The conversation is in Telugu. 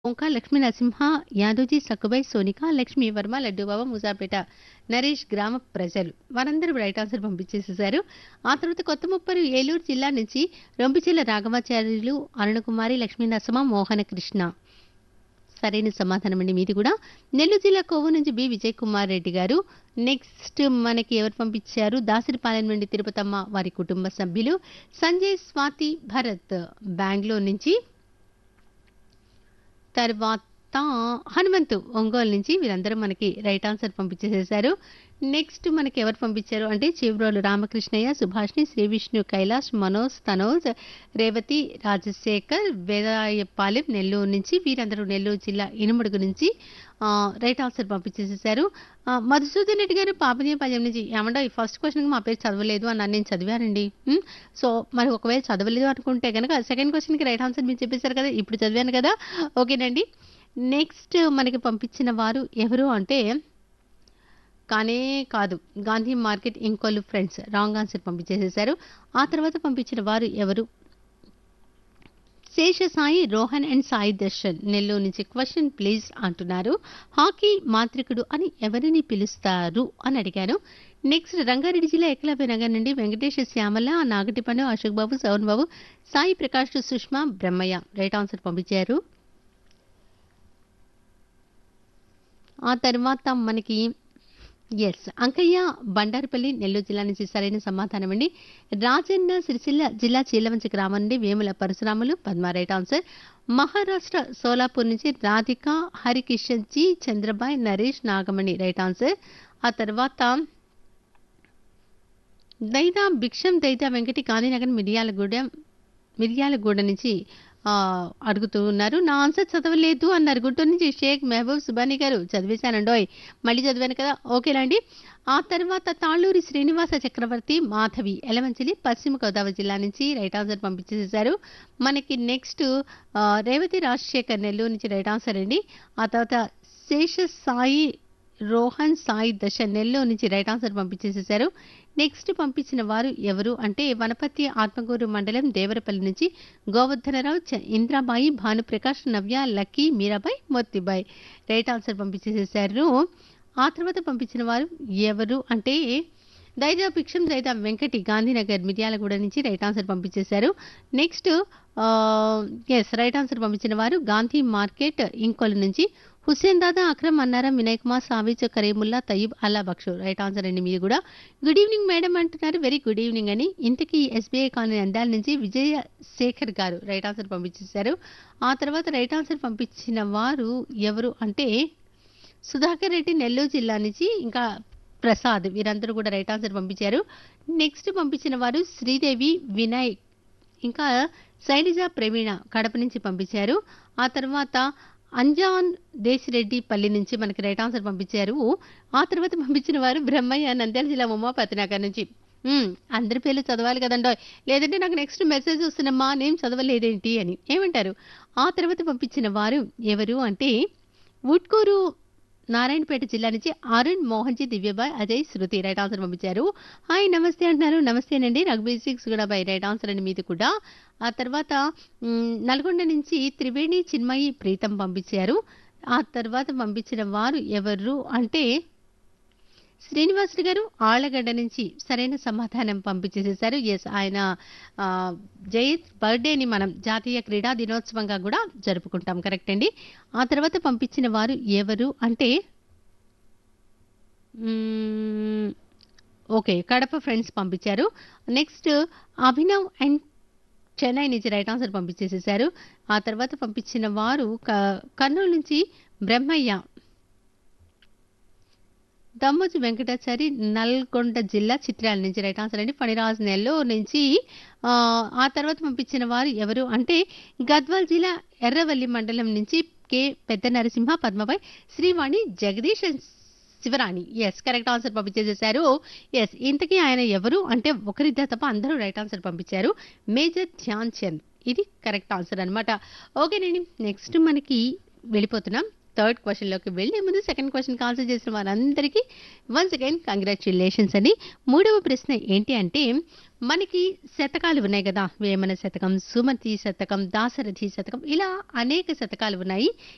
ఓంకా లక్ష్మీ నరసింహ యాదోజీ సక్కుబాయి సోనిక లక్ష్మీ వర్మ లడ్డూబాబా ముసాపేట నరేష్ గ్రామ ప్రజలు వారందరూ రైట్ ఆన్సర్ పంపించేసేశారు ఆ తర్వాత కొత్త ముప్పరు ఏలూరు జిల్లా నుంచి రొంపిచెల్ల రాఘవాచార్యులు అరుణకుమారి లక్ష్మీ నరసింహ మోహన కృష్ణ సరైన సమాధానం అండి మీది కూడా నెల్లూరు జిల్లా కొవ్వు నుంచి బి విజయ్ కుమార్ రెడ్డి గారు నెక్స్ట్ మనకి ఎవరు పంపించారు దాసరిపాలెం నుండి తిరుపతమ్మ వారి కుటుంబ సభ్యులు సంజయ్ స్వాతి భరత్ బెంగళూరు నుంచి తర్వాత హనుమంతు ఒంగోలు నుంచి వీరందరూ మనకి రైట్ ఆన్సర్ పంపించేసేశారు నెక్స్ట్ మనకి ఎవరు పంపించారు అంటే చివరోలు రామకృష్ణయ్య సుభాష్ని శ్రీ విష్ణు కైలాష్ మనోజ్ తనోజ్ రేవతి రాజశేఖర్ వేదాయపాలెం నెల్లూరు నుంచి వీరందరూ నెల్లూరు జిల్లా ఇనుమడుగు నుంచి ఆ, రైట్ ఆన్సర్ పంపించేసేశారు ఆ, మధుసూదన్ రెడ్డి గారు పాపనీయపాలెం నుంచి ఏమంటే ఈ ఫస్ట్ క్వశ్చన్ మా పేరు చదవలేదు అని నేను చదివానండి ఉమ్, సో మరి ఒకవేళ చదవలేదు అనుకుంటే కనుక సెకండ్ క్వశ్చన్కి రైట్ ఆన్సర్ మీరు చెప్పేశారు కదా ఇప్పుడు చదివాను కదా ఓకేనండి నెక్స్ట్ మనకి పంపించిన వారు ఎవరు అంటే కానే కాదు గాంధీ మార్కెట్ ఇంకోళ్ళు ఫ్రెండ్స్ రాంగ్ ఆన్సర్ పంపించేసేశారు ఆ తర్వాత పంపించిన వారు ఎవరు శేష సాయి రోహన్ అండ్ సాయి దర్శన్ నెల్లూరు నుంచి క్వశ్చన్ ప్లీజ్ అంటున్నారు హాకీ మాంత్రికుడు అని ఎవరిని పిలుస్తారు అని అడిగాను నెక్స్ట్ రంగారెడ్డి జిల్లా ఎక్కలపై నగర్ నుండి వెంకటేష్ శ్యామల నాగటిపండు అశోక్ బాబు సౌన్ బాబు సాయి ప్రకాష్ సుష్మా బ్రహ్మయ్య రైట్ ఆన్సర్ పంపించారు ఆ తర్వాత మనకి ఎస్ అంకయ్య బండారుపల్లి నెల్లూరు జిల్లా నుంచి సరైన సమాధానం అండి రాజన్న సిరిసిల్ల జిల్లా చీలవంచి గ్రామం నుండి వేముల పరశురాములు పద్మ రైట్ ఆన్సర్ మహారాష్ట్ర సోలాపూర్ నుంచి రాధిక హరికిషన్ జీ చంద్రబాయ్ నరేష్ నాగమణి రైట్ ఆన్సర్ ఆ తర్వాత దైదా భిక్షం దైదా వెంకటి గాంధీనగర్ మిర్యాలగూడెం మిర్యాలగూడ నుంచి ఆ, అడుగుతూ ఉన్నారు నా ఆన్సర్ చదవలేదు అన్నారు గుంటూరు నుంచి షేక్ మెహబూబ్ సుబానీ గారు చదివేశానండోయ్ మళ్ళీ చదివాను కదా ఓకేనండి ఆ తర్వాత తాళ్ళూరి శ్రీనివాస చక్రవర్తి మాధవి ఎలమంచిలి పశ్చిమ గోదావరి జిల్లా నుంచి రైట్ ఆన్సర్ పంపించేసేశారు మనకి నెక్స్ట్ ఆ, రేవతి రాజశేఖర్ నెల్లూరు నుంచి రైట్ ఆన్సర్ అండి ఆ తర్వాత శేష సాయి రోహన్ సాయి దశ నెల్లూరు నుంచి రైట్ ఆన్సర్ పంపించేసేశారు నెక్స్ట్ పంపించిన వారు ఎవరు అంటే వనపర్తి ఆత్మకూరు మండలం దేవరపల్లి నుంచి గోవర్ధనరావు చ- Indrabai Bhanuprakash Navya Lucky Meerabai Mottibai right answer పంపించేసేశారు ఆ తర్వాత పంపించిన వారు ఎవరు అంటే దైదా భిక్షం దైదా వెంకటి గాంధీనగర్ మిర్యాలగూడ నుంచి రైట్ ఆన్సర్ పంపించేశారు నెక్స్ట్ ఎస్ రైట్ ఆన్సర్ పంపించిన వారు గాంధీ మార్కెట్ ఇంకొల్ నుంచి హుస్సేన్ దాదా అక్రమ్ అన్నారం వినయ్ కుమార్ సావిచ్ కరీముల్లా తయ్యబ్ అల్లా బక్షు రైట్ ఆన్సర్ అండి మీరు కూడా గుడ్ ఈవినింగ్ మేడం అంటున్నారు వెరీ గుడ్ ఈవినింగ్ అని ఇంతకీ ఎస్బీఐ కాలనీ అందాల నుంచి విజయ శేఖర్ గారు రైట్ ఆన్సర్ పంపించేశారు ఆ తర్వాత రైట్ ఆన్సర్ పంపించిన వారు ఎవరు అంటే సుధాకర్ రెడ్డి నెల్లూరు జిల్లా నుంచి ఇంకా ప్రసాద్ వీరందరూ కూడా రైట్ ఆన్సర్ పంపించారు నెక్స్ట్ పంపించిన వారు శ్రీదేవి వినయ్ ఇంకా శైలజ ప్రవీణ కడప నుంచి పంపించారు ఆ తర్వాత అంజాన్ దేశిరెడ్డి పల్లి నుంచి మనకి రైట్ ఆన్సర్ పంపించారు ఆ తర్వాత పంపించిన వారు బ్రహ్మయ్య నంద్యాల జిల్లా ఉమాపతి నగర్ నుంచి మ్మ్, అందరి పేర్లు చదవాలి కదండో లేదంటే నాకు నెక్స్ట్ మెసేజ్ వస్తున్నమ్మా నేను చదవలేదేంటి అని ఏమంటారు ఆ తర్వాత పంపించిన వారు ఎవరు అంటే ఉట్కూరు నారాయణపేట జిల్లా నుంచి అరుణ్ మోహన్జీ దివ్యబాయ్ అజయ్ శృతి రైట్ ఆన్సర్ పంపించారు హాయ్ నమస్తే అంటున్నారు నమస్తేనండి రఘుబీర్ సిక్స్ కూడా బై రైట్ ఆన్సర్ అండి మీది కూడా ఆ తర్వాత మ్, నల్గొండ నుంచి త్రివేణి చిన్మయి ప్రీతం పంపించారు ఆ తర్వాత పంపించిన వారు ఎవరు అంటే శ్రీనివాసులు గారు ఆళ్లగడ్డ నుంచి సరైన సమాధానం పంపించేసేశారు ఎస్ ఆయన ఆ, జయంత్ బర్త్డేని మనం జాతీయ క్రీడా దినోత్సవంగా కూడా జరుపుకుంటాం కరెక్ట్ అండి ఆ తర్వాత పంపించిన వారు ఎవరు అంటే మ్మ్, ఓకే కడప ఫ్రెండ్స్ పంపించారు నెక్స్ట్ అభినవ్ అండ్ చెన్నై నుంచి రైట్ ఆన్సర్ పంపించేసేశారు ఆ తర్వాత పంపించిన వారు క- కర్నూలు నుంచి బ్రహ్మయ్య దమ్మోజు వెంకటాచారి నల్గొండ జిల్లా చిత్రాల నుంచి రైట్ ఆన్సర్ అండి ఫణిరాజ్ నెల్లూరు నుంచి ఆ, ఆ తర్వాత పంపించిన వారు ఎవరు అంటే గద్వాల్ జిల్లా ఎర్రవల్లి మండలం నుంచి K Pedda Narasimha Padmabai Srivani Jagadish and Shivarani yes correct answer పంపించేసేశారు ఎస్ ఇంతకీ ఆయన ఎవరు అంటే ఒకరిద్దరు తప్ప అందరూ రైట్ ఆన్సర్ పంపించారు మేజర్ ధ్యాన్ చంద్ ఇది కరెక్ట్ ఆన్సర్ అన్నమాట ఓకేనండి నెక్స్ట్ మనకి వెళ్ళిపోతున్నాం థర్డ్ క్వశ్చన్లోకి వెళ్ళే ముందు సెకండ్ క్వశ్చన్ ఆన్సర్ చేసిన వారందరికీ వన్స్ అగైన్ కంగ్రాచులేషన్స్ అండి మూడవ ప్రశ్న ఏంటి అంటే మనకి శతకాలు ఉన్నాయి కదా వేమన శతకం సుమతి శతకం దాసరథి శతకం ఇలా అనేక శతకాలు ఉన్నాయి